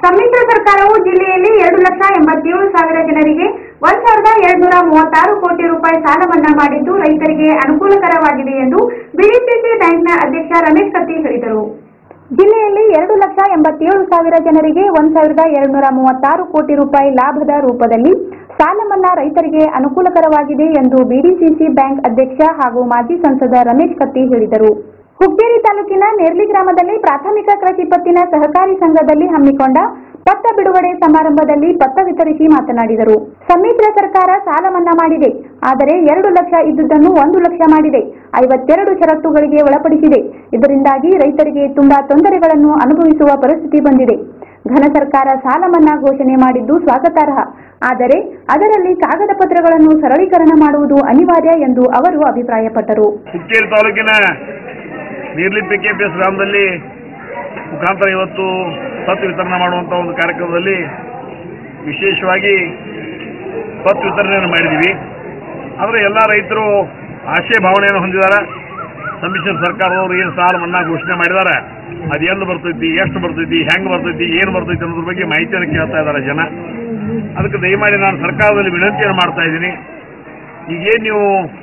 ಸಮ್ಮಿಶ್ರ ಸರ್ಕಾರವು ಜಿಲ್ಲೆಯಲ್ಲಿ ಎರಡು ಲಕ್ಷ ಎಂಬತ್ತೇಳು ಸಾವಿರ ಜನರಿಗೆ ಒಂದ್ ಸಾವಿರದ ಎರಡ್ನೂರ ಮೂವತ್ತಾರು ಕೋಟಿ ರೂಪಾಯಿ ಸಾಲ ಮನ್ನಾ ಮಾಡಿದ್ದು ರೈತರಿಗೆ ಅನುಕೂಲಕರವಾಗಿದೆ ಎಂದು ಬಿಡಿಸಿಸಿ ಬ್ಯಾಂಕ್ನ ಅಧ್ಯಕ್ಷ ರಮೇಶ್ ಕತ್ತಿ ಹೇಳಿದರು ಜಿಲ್ಲೆಯಲ್ಲಿ ಎರಡು ಲಕ್ಷ ಎಂಬತ್ತೇಳು ಸಾವಿರ ಜನರಿಗೆ ಒಂದ್ ಸಾವಿರದ ಎರಡ್ನೂರ ಮೂವತ್ತಾರು ಕೋಟಿ ರೂಪಾಯಿ ಲಾಭದ ರೂಪದಲ್ಲಿ ಸಾಲ ಮನ್ನಾ ರೈತರಿಗೆ ಅನುಕೂಲಕರವಾಗಿದೆ ಎಂದು ಬಿಡಿಸಿಸಿ ಬ್ಯಾಂಕ್ ಅಧ್ಯಕ್ಷ ಹಾಗೂ ಮಾಜಿ ಸಂಸದ ರಮೇಶ್ ಕತ್ತಿ ಹೇಳಿದರು ಹುಕ್ಕೇರಿ ತಾಲೂಕಿನ ನೇರ್ಲಿ ಗ್ರಾಮದಲ್ಲಿ ಪ್ರಾಥಮಿಕ ಕೃಷಿ ಪತ್ತಿನ ಸಹಕಾರಿ ಸಂಘದಲ್ಲಿ ಹಮ್ಮಿಕೊಂಡ ಪತ್ತ ಬಿಡುಗಡೆ ಸಮಾರಂಭದಲ್ಲಿ ಪತ್ತ ವಿತರಿಸಿ ಮಾತನಾಡಿದರು ಸಮ್ಮಿಶ್ರ ಸರ್ಕಾರ ಸಾಲ ಮನ್ನಾ ಮಾಡಿದೆ ಆದರೆ ಎರಡು ಲಕ್ಷ ಇದ್ದುದನ್ನು ಒಂದು ಲಕ್ಷ ಮಾಡಿದೆ ಐವತ್ತೆರಡು ಷರತ್ತುಗಳಿಗೆ ಒಳಪಡಿಸಿದೆ ಇದರಿಂದಾಗಿ ರೈತರಿಗೆ ತುಂಬಾ ತೊಂದರೆಗಳನ್ನು ಅನುಭವಿಸುವ ಪರಿಸ್ಥಿತಿ ಬಂದಿದೆ ಘನ ಸರ್ಕಾರ ಸಾಲ ಮನ್ನಾ ಘೋಷಣೆ ಮಾಡಿದ್ದು ಸ್ವಾಗತಾರ್ಹ ಆದರೆ ಅದರಲ್ಲಿ ಕಾಗದ ಪತ್ರಗಳನ್ನು ಸರಳೀಕರಣ ಮಾಡುವುದು ಅನಿವಾರ್ಯ ಎಂದು ಅವರು ಅಭಿಪ್ರಾಯಪಟ್ಟರು ಹುಕ್ಕೇರಿ ತಾಲೂಕಿನ Nirli P K P S ಗ್ರಾಮದಲ್ಲಿ ಮುಖಾಂತರ ಇವತ್ತು ಪತ್ ವಿತರಣೆ ಮಾಡುವಂಥ ಒಂದು ಕಾರ್ಯಕ್ರಮದಲ್ಲಿ ವಿಶೇಷವಾಗಿ ಪತ್ ವಿತರಣೆಯನ್ನು ಮಾಡಿದ್ದೀವಿ ಆದರೆ ಎಲ್ಲ ರೈತರು ಆಶಯ ಭಾವನೆಯನ್ನು ಹೊಂದಿದ್ದಾರೆ ಸಮ್ಮಿಶ್ರ ಸರ್ಕಾರದವರು ಏನು ಸಾಲ ಮನ್ನಾ ಘೋಷಣೆ ಮಾಡಿದ್ದಾರೆ ಅದು ಎಲ್ಲಿ ಬರ್ತೈತಿ ಎಷ್ಟು ಬರ್ತೈತಿ ಹೆಂಗೆ ಬರ್ತೈತಿ ಏನು ಬರ್ತೈತಿ ಅನ್ನೋದ್ರ ಬಗ್ಗೆ ಮಾಹಿತಿಯನ್ನು ಕೇಳ್ತಾ ಇದ್ದಾರೆ ಜನ ಅದಕ್ಕೆ ದಯಮಾಡಿ ನಾನು ಸರ್ಕಾರದಲ್ಲಿ ವಿನಂತಿಯನ್ನು ಮಾಡ್ತಾ ಇದ್ದೀನಿ ಈಗೇನು ನೀವು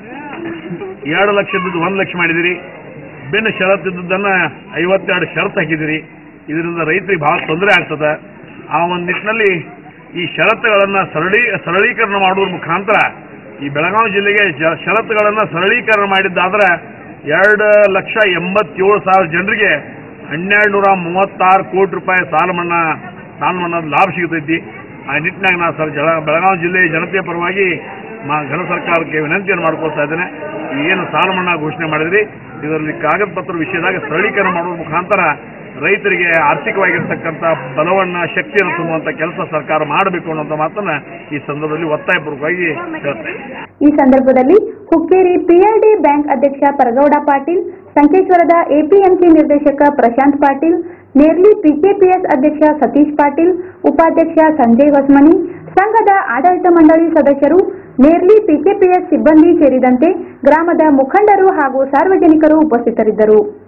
ಎರಡು ಲಕ್ಷ ಇದ್ದದ್ದು ಒಂದು ಲಕ್ಷ ಮಾಡಿದಿರಿ ಬೆನ್ನು ಷರತ್ತು ಇದ್ದದ್ದನ್ನು ಐವತ್ತೆರಡು ಷರತ್ತು ಹಾಕಿದಿರಿ ಇದರಿಂದ ರೈತರಿಗೆ ಬಹಳ ತೊಂದರೆ ಆಗ್ತದೆ ಆ ಒಂದು ನಿಟ್ಟಿನಲ್ಲಿ ಈ ಷರತ್ತುಗಳನ್ನು ಸರಳಿ ಸರಳೀಕರಣ ಮಾಡುವ ಮುಖಾಂತರ ಈ ಬೆಳಗಾವಿ ಜಿಲ್ಲೆಗೆ ಜ- ಷರತ್ತುಗಳನ್ನು ಸರಳೀಕರಣ ಮಾಡಿದ್ದಾದ್ರೆ ಎರಡು ಲಕ್ಷ ಎಂಬತ್ತೇಳು ಸಾವಿರ ಜನರಿಗೆ ಹನ್ನೆರಡು ನೂರ ಮೂವತ್ತಾರು ಕೋಟಿ ರೂಪಾಯಿ ಸಾಲ ಮನ್ನಾ ಸಾಲ ಮನ್ನಾದ ಲಾಭ ಸಿಗ್ತೈತಿ ಆ ನಿಟ್ಟಿನಾಗ ನಾನು ಸರ್ ಜಳ ಬೆಳಗಾವಿ ಜಿಲ್ಲೆಯ ಜನತೆಯ ಪರವಾಗಿ ಮಾ ಘನ ಸರ್ಕಾರಕ್ಕೆ ವಿನಂತಿಯನ್ನು ಮಾಡ್ಕೊಳ್ತಾ ಇದ್ದೇನೆ ಏನು ಸಾಲ ಮನ್ನಾ ಘೋಷಣೆ ಮಾಡಿದ್ರಿ ಇದರಲ್ಲಿ ಕಾಗದ ಪತ್ರ ವಿಷಯದಾಗ ಸರಳೀಕರಣ ಮಾಡುವ ಮುಖಾಂತರ ರೈತರಿಗೆ ಆರ್ಥಿಕವಾಗಿರ್ತಕ್ಕಂಥ ಬಲವನ್ನ ಶಕ್ತಿಯನ್ನು ತುಂಬುವಂತ ಕೆಲಸ ಸರ್ಕಾರ ಮಾಡಬೇಕು ಅನ್ನೋಂಥ ಮಾತನ್ನ ಈ ಸಂದರ್ಭದಲ್ಲಿ ಒತ್ತಾಯಪೂರ್ವಕವಾಗಿ ಹೇಳ್ತೇನೆ ಈ ಸಂದರ್ಭದಲ್ಲಿ ಹುಕ್ಕೇರಿ ಪಿಎಲ್ಡಿ ಬ್ಯಾಂಕ್ ಅಧ್ಯಕ್ಷ ಪರಗೌಡ ಪಾಟೀಲ್ ಸಂಕೇಶ್ವರದ ಎಪಿಎಂಸಿ ನಿರ್ದೇಶಕ ಪ್ರಶಾಂತ್ ಪಾಟೀಲ್ ನೇರ್ಲಿ ಪಿಕೆಪಿಎಸ್ ಅಧ್ಯಕ್ಷ ಸತೀಶ್ ಪಾಟೀಲ್ ಉಪಾಧ್ಯಕ್ಷ ಸಂಜಯ್ ಹೊಸ್ಮನಿ ಸಂಘದ ಆಡಳಿತ ಮಂಡಳಿ ಸದಸ್ಯರು ನೇರ್ಲಿ ಪಿಕೆಪಿಎಸ್ ಸಿಬ್ಬಂದಿ ಸೇರಿದಂತೆ ಗ್ರಾಮದ ಮುಖಂಡರು ಹಾಗೂ ಸಾರ್ವಜನಿಕರು ಉಪಸ್ಥಿತರಿದ್ದರು